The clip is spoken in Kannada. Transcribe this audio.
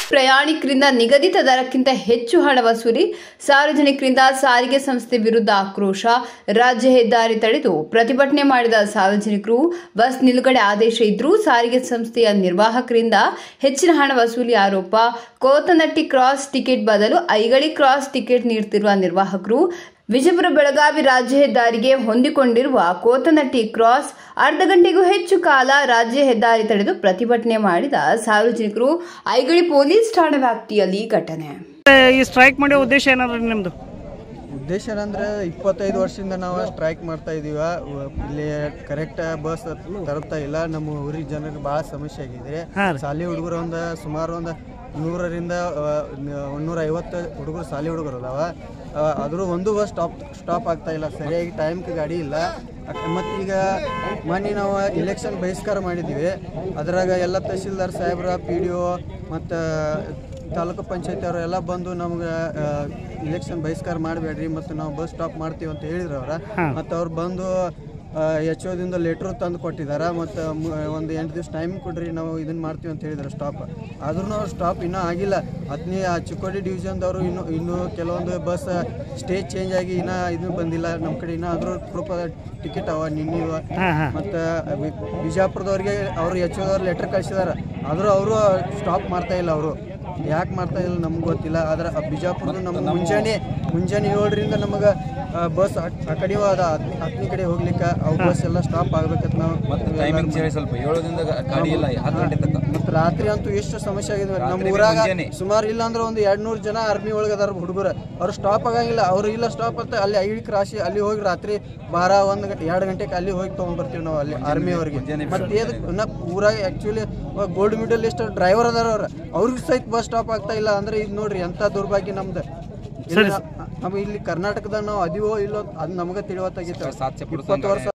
ಪ್ರಯಾಣಿಕರಿಂದ ನಿಗದಿತ ದರಕ್ಕಿಂತ ಹೆಚ್ಚು ಹಣ ವಸೂಲಿ ಸಾರ್ವಜನಿಕರಿಂದ ಸಾರಿಗೆ ಸಂಸ್ಥೆ ವಿರುದ್ಧ ಆಕ್ರೋಶ ರಾಜ್ಯ ಹೆದ್ದಾರಿ ತಡೆದು ಪ್ರತಿಭಟನೆ ಮಾಡಿದ ಸಾರ್ವಜನಿಕರು ಬಸ್ ನಿಲುಗಡೆ ಆದೇಶ ಇದ್ರೂ ಸಾರಿಗೆ ಸಂಸ್ಥೆಯ ನಿರ್ವಾಹಕರಿಂದ ಹೆಚ್ಚಿನ ಹಣ ವಸೂಲಿ ಆರೋಪ ಕೋತನಟ್ಟಿ ಕ್ರಾಸ್ ಟಿಕೆಟ್ ಬದಲು ಐಗಳಿ ಕ್ರಾಸ್ ಟಿಕೆಟ್ ನೀಡುತ್ತಿರುವ ನಿರ್ವಾಹಕರು ವಿಜಯಪುರ ಬೆಳಗಾವಿ ರಾಜ್ಯ ಹೆದ್ದಾರಿಗೆ ಹೊಂದಿಕೊಂಡಿರುವ ಕೋತನಟ್ಟಿ ಕ್ರಾಸ್ ಅರ್ಧ ಗಂಟೆಗೂ ಹೆಚ್ಚು ಕಾಲ ರಾಜ್ಯ ಹೆದ್ದಾರಿ ತಡೆದು ಪ್ರತಿಭಟನೆ ಮಾಡಿದ ಸಾರ್ವಜನಿಕರು ಐಗಳಿ ಪೊಲೀಸ್ ಠಾಣಾ ವ್ಯಾಪ್ತಿಯಲ್ಲಿ ಘಟನೆ ಈ ಸ್ಟ್ರೈಕ್ ಮಾಡೋ ಉದ್ದೇಶ ಏನಾರ ನಿಮ್ದು ಉದ್ದೇಶ ಏನಂದ್ರೆ ಇಪ್ಪತ್ತೈದು ವರ್ಷದಿಂದ ನಾವು ಸ್ಟ್ರೈಕ್ ಮಾಡ್ತಾ ಇದೀವ ವ- ಇಲ್ಲಿ ಕರೆಕ್ಟ್ ಬಸ್ ತಲುಪ್ತಾ ಇಲ್ಲ ನಮ್ಮ ಊರಿನ ಜನರಿಗೆ ಭಾಳ ಸಮಸ್ಯೆ ಆಗಿದೆ ಹಾಂ ರೀ. ಶಾಲೆ ಹುಡುಗರು ಒಂದು ಸುಮಾರು ಒಂದು ನೂರರಿಂದ ಒಂದೂರ ಐವತ್ತು ಹುಡುಗರು ಶಾಲೆ ಹುಡುಗರು ಅದಾವ ಆದರೂ ಒಂದು ಬಸ್ ಸ್ಟಾಪ್ ಸ್ಟಾಪ್ ಆಗ್ತಾ ಇಲ್ಲ ಸರಿಯಾಗಿ ಟೈಮ್ಗೆ ಗಾಡಿ ಇಲ್ಲ ಮತ್ತು ಈಗ ಮೊನ್ನೆ ನಾವು ಇಲೆಕ್ಷನ್ ಬಹಿಷ್ಕಾರ ಮಾಡಿದ್ವಿ ಅದ್ರಾಗ ಎಲ್ಲ ತಹಸೀಲ್ದಾರ್ ಸಾಹೇಬ್ರ ಪಿ ಡಿ ಒ ಮತ್ತು ತಾಲೂಕು ಪಂಚಾಯತಿ ಅವರು ಎಲ್ಲ ಬಂದು ನಮ್ಗೆ ಇಲೆಕ್ಷನ್ ಬಹಿಷ್ಕಾರ ಮಾಡಬೇಡ್ರಿ ಮತ್ತು ನಾವು ಬಸ್ ಸ್ಟಾಪ್ ಮಾಡ್ತೀವಿ ಅಂತ ಹೇಳಿದ್ರು ಅವ್ರ ಮತ್ತು ಅವ್ರು ಬಂದು ಎಚ್ ಓದಿಂದ ಲೆಟ್ರು ತಂದು ಕೊಟ್ಟಿದ್ದಾರೆ ಮತ್ತು ಒಂದು ಎಂಟು ದಿವಸ ಟೈಮ್ ಕೊಡ್ರಿ ನಾವು ಇದನ್ನ ಮಾಡ್ತೀವಿ ಅಂತ ಹೇಳಿದ್ರು ಸ್ಟಾಪ್ ಆದ್ರೂ ಅವ್ರು ಸ್ಟಾಪ್ ಇನ್ನೂ ಆಗಿಲ್ಲ ಹತ್ತನೇ ಆ ಚಿಕ್ಕೋಡಿ ಡಿವಿಷನ್ದವರು ಇನ್ನೂ ಇನ್ನೂ ಕೆಲವೊಂದು ಬಸ್ ಸ್ಟೇಜ್ ಚೇಂಜ್ ಆಗಿ ಇನ್ನೂ ಇದು ಬಂದಿಲ್ಲ ನಮ್ಮ ಕಡೆ ಇನ್ನೂ ಆದರೂ ಪ್ರೂಫ್ ಟಿಕೆಟ್ ಅವ ನಿನ್ನೆ ಹಾಂ ಹಾಂ ಮತ್ತು ಬಿಜಾಪುರದವ್ರಿಗೆ ಅವರು ಎಚ್ ಓದವ್ರು ಲೆಟ್ರ್ ಕಳಿಸಿದಾರೆ ಆದರೂ ಅವರು ಸ್ಟಾಪ್ ಮಾಡ್ತಾ ಇಲ್ಲ ಅವರು ಯಾಕೆ ಮಾಡ್ತಾ ಇಲ್ಲ ನಮ್ಗೆ ಗೊತ್ತಿಲ್ಲ ಆದ್ರೆ ಆ ಬಿಜಾಪುರದ ನಮ್ಗೆ ಮುಂಜಾನೆ ಮುಂಜಾನೆ ಏಳರಿಂದ ನಮಗೆ ಬಸ್ ಆ ಕಡೆ ಅದ ಹತ್ತನೇ ಕಡೆ ಹೋಗ್ಲಿಕ್ಕೆ ಅವು ಬಸ್ ಎಲ್ಲ ಸ್ಟಾಪ್ ಆಗ್ಬೇಕಂತ ನಾವು ಮತ್ತೆ ಟೈಮಿಂಗ್ ಸೇರಿ ಸ್ವಲ್ಪ ಏಳದಿಂದ ಗಾಡಿ ಇಲ್ಲ ಹತ್ತು ಗಂಟೆ ತನಕ ಮತ್ತು ರಾತ್ರಿ ಅಂತೂ ಎಷ್ಟು ಸಮಸ್ಯೆ ಆಗಿದೆ ನಮ್ಮ ರಾತ್ರಿ ಊರಾಗ ಮುಂಜಾನೆ. ಸುಮಾರು ಇಲ್ಲ ಅಂದ್ರೆ ಒಂದು ಎರಡು ನೂರು ಜನ ಆರ್ಮಿ ಒಳಗೆ ಅದಾರ ಹುಡುಗರು ಅವ್ರು ಸ್ಟಾಪ್ ಆಗಂಗಿಲ್ಲ ಅವ್ರು ಇಲ್ಲ ಸ್ಟಾಪ್ ಅಂತ ಅಲ್ಲಿ ಐಡಿ ರಾಶಿ ಅಲ್ಲಿ ಹೋಗಿ ರಾತ್ರಿ ಬಾರ ಒಂದು ಗಂಟೆ ಎರಡು ಗಂಟೆಗೆ ಅಲ್ಲಿ ಹೋಗಿ ತೊಗೊಂಡ್ಬರ್ತೀವಿ ನಾವು ಅಲ್ಲಿ ಆರ್ಮಿ ಅವ್ರಿಗೆ ಮುಂಜಾನೆ ಮತ್ತೆ ಅದಕ್ಕೆ ನಾ ಊರಾಗ actually gold medal list driver ಅದಾರ ಅವ್ರು ಅವ್ರಿಗೆ ಸಹಿತ ಬಸ್ ಸ್ಟಾಪ್ ಆಗ್ತಾ ಇಲ್ಲ ಅಂದ್ರೆ ಇದು ನೋಡ್ರಿ ಎಂಥ ದೌರ್ಭಾಗ್ಯ ನಮ್ದು ಇಲ್ಲಿ ನಾ- ನಮ್ಮ ಇಲ್ಲಿ ಕರ್ನಾಟಕದಾಗ ನಾವು ಅದೀವೋ ಇಲ್ಲೋ ಅದು ನಮಗೆ ತಿಳಿವತ್ತಾಗಿತ್ತು ಸಾತ್ಸೆ ಇಪ್ಪತ್ತು ವರ್ಷ